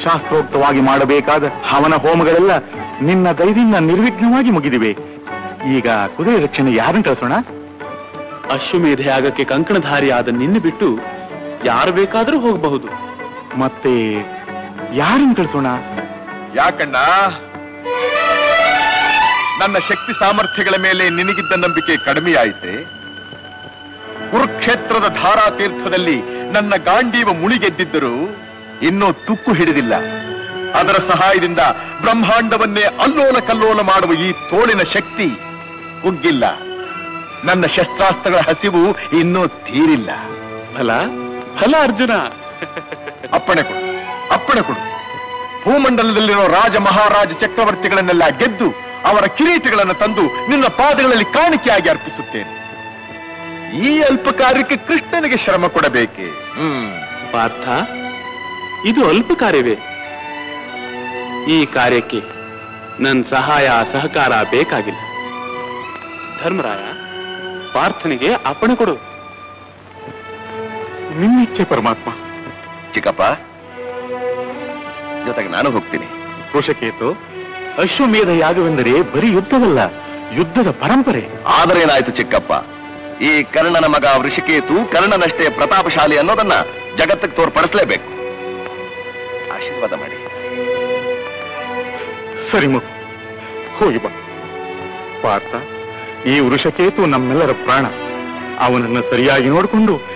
ಶಾಸ್ತ್ರೋಕ್ತವಾಗಿ ಮಾಡಬೇಕಾದ ಹವನ ಹೋಮಗಳೆಲ್ಲ ನಿನ್ನ ದಯದಿಂದ ನಿರ್ವಿಘ್ನವಾಗಿ ಮುಗಿದಿವೆ ಈಗ ಕುದುರೆ ರಕ್ಷಣೆ ಯಾರನ್ನು ಕಳಿಸೋಣ ಅಶ್ವಮೇಧ ಯಾಗಕ್ಕೆ ಕಂಕಣಧಾರಿಯಾದ ನಿನ್ನ ಬಿಟ್ಟು ಯಾರು ಬೇಕಾದರೂ ಹೋಗಬಹುದು ಮತ್ತೆ ಯಾರನ್ನು ಕಳಿಸೋಣ ಯಾಕಣ್ಣ ನನ್ನ ಶಕ್ತಿ ಸಾಮರ್ಥ್ಯಗಳ ಮೇಲೆ ನಿನಗಿದ್ದ ನಂಬಿಕೆ ಕಡಿಮೆಯಾಯಿತೆ ಕುರುಕ್ಷೇತ್ರದ ಧಾರಾತೀರ್ಥದಲ್ಲಿ ನನ್ನ ಗಾಂಡೀವ ಮುಳಿಗೆದ್ದಿದ್ದರೂ ಇನ್ನೂ ತುಕ್ಕು ಹಿಡಿದಿಲ್ಲ ಅದರ ಸಹಾಯದಿಂದ ಬ್ರಹ್ಮಾಂಡವನ್ನೇ ಅಲ್ಲೋಲ ಕಲ್ಲೋಲ ಮಾಡುವ ಈ ತೋಳಿನ ಶಕ್ತಿ ಕುಗ್ಗಿಲ್ಲ ನನ್ನ ಶಸ್ತ್ರಾಸ್ತ್ರಗಳ ಹಸಿವು ಇನ್ನೂ ತೀರಿಲ್ಲ ಫಲ ಫಲ ಅರ್ಜುನ ಅಪ್ಪಣೆ ಕೊಡು ಅಪ್ಪಣೆ ಕೊಡು ಭೂಮಂಡಲದಲ್ಲಿರೋ ರಾಜ ಮಹಾರಾಜ ಚಕ್ರವರ್ತಿಗಳನ್ನೆಲ್ಲ ಗೆದ್ದು ಅವರ ಕಿರೀಟಗಳನ್ನು ತಂದು ನಿನ್ನ ಪಾದಗಳಲ್ಲಿ ಕಾಣಿಕೆಯಾಗಿ ಅರ್ಪಿಸುತ್ತೇನೆ ಈ ಅಲ್ಪ ಕಾರ್ಯಕ್ಕೆ ಕೃಷ್ಣನಿಗೆ ಶ್ರಮ ಕೊಡಬೇಕೆ ಹ್ಮ್ ಪಾರ್ಥ ಇದು ಅಲ್ಪ ಕಾರ್ಯವೇ ಈ ಕಾರ್ಯಕ್ಕೆ ನನ್ನ ಸಹಾಯ ಸಹಕಾರ ಬೇಕಾಗಿಲ್ಲ ಧರ್ಮರಾಯ ಪಾರ್ಥನಿಗೆ ಅಪ್ಪಣೆ ಕೊಡು ನಿನ್ನಿಚ್ಛೆ ಪರಮಾತ್ಮ ಚಿಕ್ಕಪ್ಪ ಜೊತೆಗೆ ನಾನು ಹೋಗ್ತೀನಿ ಕೃಷಕೇತು ಅಶ್ವಮೇಧ ಯಾಗವೆಂದರೆ ಬರೀ ಯುದ್ಧವಲ್ಲ ಯುದ್ಧದ ಪರಂಪರೆ ಆದರೇನಾಯ್ತು ಚಿಕ್ಕಪ್ಪ ಈ ಕರ್ಣನ ಮಗ ವೃಷಿಕೇತು ಕರ್ಣನಷ್ಟೇ ಪ್ರತಾಪಶಾಲಿ ಅನ್ನೋದನ್ನ ಜಗತ್ತಿಗೆ ತೋರ್ಪಡಿಸಲೇಬೇಕು ಆಶೀರ್ವಾದ ಮಾಡಿ ಸರಿ ಮಗು ಹೋಗಿ ಬಾ ಪಾರ್ಥ ಈ ವೃಷಕೇತು ನಮ್ಮೆಲ್ಲರ ಪ್ರಾಣ ಅವನನ್ನು ಸರಿಯಾಗಿ ನೋಡಿಕೊಂಡು